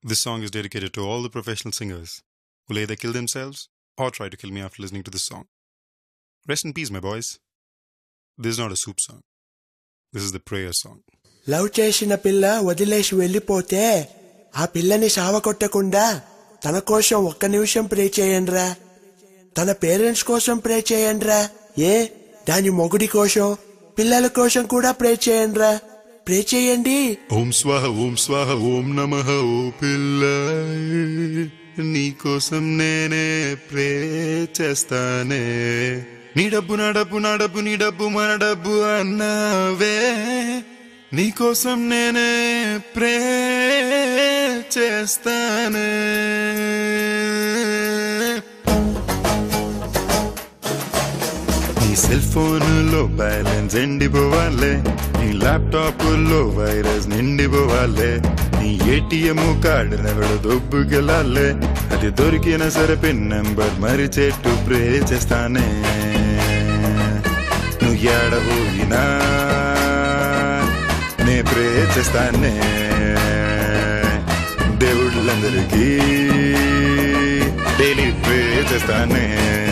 This song is dedicated to all the professional singers who will either kill themselves or try to kill me after listening to this song. Rest in peace, my boys. This is not a soup song. This is the prayer song. Love చేసిన పిల్ల వదిలేసి వెళ్ళిపోతే ఆ పిల్లని సావకొట్టకుండా తన కోసం ఒక్క నిమిషం ప్రే చేయండిరా తన పేరెంట్స్ కోసం ప్రే చేయండిరా ఏ దాని మొగుడి కోసం పిల్లల కోసం కూడా ప్రే చేయండిరా ప్రే చేయండి ఓం స్వాహ ఓం స్వాహ ఓం నమ ఓ పిల్ల నీకోసం నేనే ప్రే చేస్తానే నీ డబ్బు నా డబ్బు నా డబ్బు నీ డబ్బు మన డబ్బు అన్నావే నీకోసం నేనే ప్రే చేస్తానే నీ సెల్ ఫోన్లో బ్యాలెన్స్ ఎండిపోవాలే నీ ల్యాప్టాప్ లో వైరస్ నిండిపోవాలే నీ ఏటీఎం కార్డు నెవడు దొబ్బుకెళ్ళాలే అది దొరికిన సరే పిన్ నెంబర్ మరి చెట్టు ప్రే చేస్తానే నువ్వు ఏడబోయినా నే ప్రే చేస్తానే దేవుళ్ళందరికీ డైలీ ప్రే చేస్తానే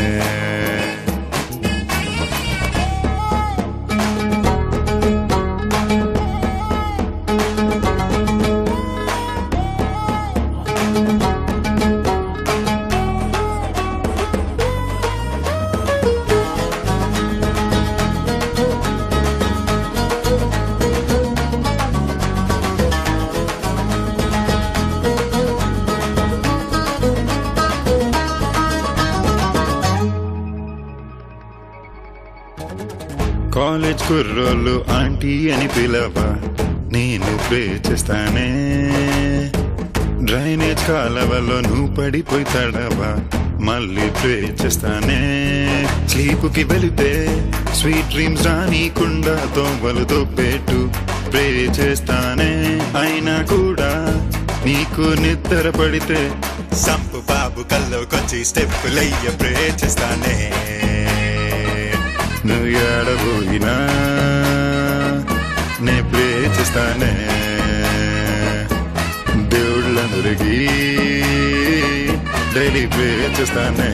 కాలేజ్ కుర్రోళ్ళు ఆంటీ అని పిలవా నేను ప్రే చేస్తానే డ్రైనేజ్ కాలవలో నువ్వు పడిపోయి తడవా మళ్ళీ ప్రే చేస్తానే స్లీపుకి వెళితే స్వీట్ డ్రీమ్స్ రానీకుండా దోవలతో పెట్టు ప్రే చేస్తానే అయినా కూడా నీకు నిద్ర పడితే సంపు బాబు కల్లోకొచ్చి స్టెప్పులయ్య ప్రే చేస్తానే నువ్వు ఏడబోయినా నే ప్రే చేస్తానే దేవుళ్ళందరికీ డైలీ ప్రే చేస్తానే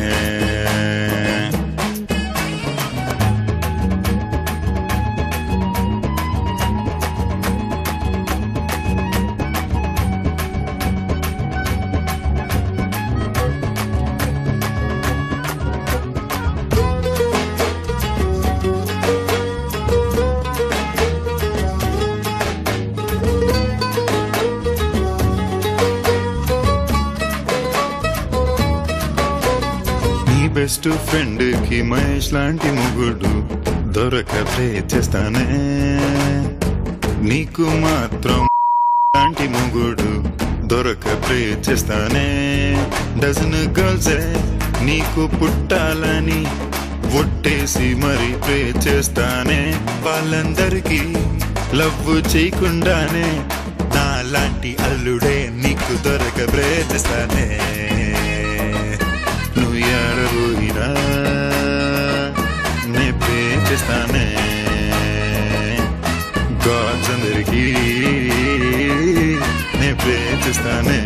నీ బెస్ట్ ఫ్రెండ్ కి మహేష్ లాంటి ముగుడు దొరక ప్రే చేస్తానే నీకు మాత్రం లాంటి ముగుడు దొరక ప్రే చేస్తానే డజన్ గర్ల్సే నీకు పుట్టాలని ఒట్టేసి మరి ప్రే చేస్తానే వాళ్ళందరికీ లవ్ చేయకుండానే నా లాంటి అల్లుడే నీకు దొరక ప్రే చేస్తానే నువ్వు ఏడబోయినా నే ప్రే చేస్తానే గాడ్స్ అందరికీ నే ప్రే చేస్తానే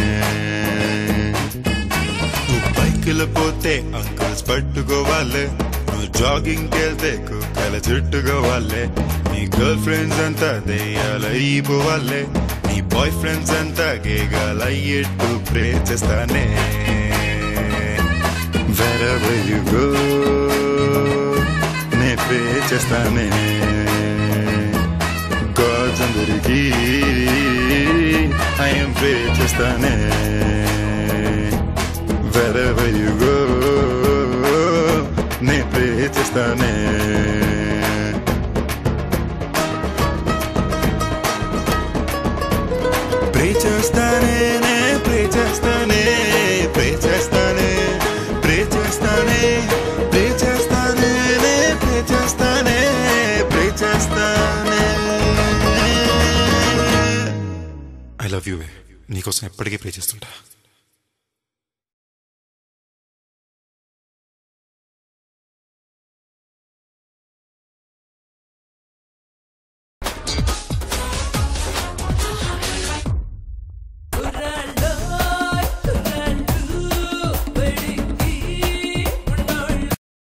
నువ్వు బైకులు పోతే అంకుల్స్ పట్టుకోవాలి నువ్వు జాగింగ్ వెళ్తే కుక్కల చుట్టుకోవాలి నీ గర్ల్ ఫ్రెండ్స్ అంతా దెయ్యాలు అయిపోవాలి నీ బాయ్ ఫ్రెండ్స్ అంతా గేగాలు అయ్యేట్టు ప్రే చేస్తానే wherever you go నే ప్రే చేస్తానే గాడ్స్ అందరికీ ఐఎమ్ ప్రే చేస్తానే wherever you go నే ప్రే చేస్తానే ప్రే చేస్తానే నే ప్రే చేస్తానే ప్రే చేస్తానే ప్రే చేస్తానే ప్రే చేస్తానే నే ప్రే చేస్తానే ప్రే చేస్తానే ఐ లవ్ యూ నీకోసం ఎప్పటికీ ప్రే చేస్తుంటా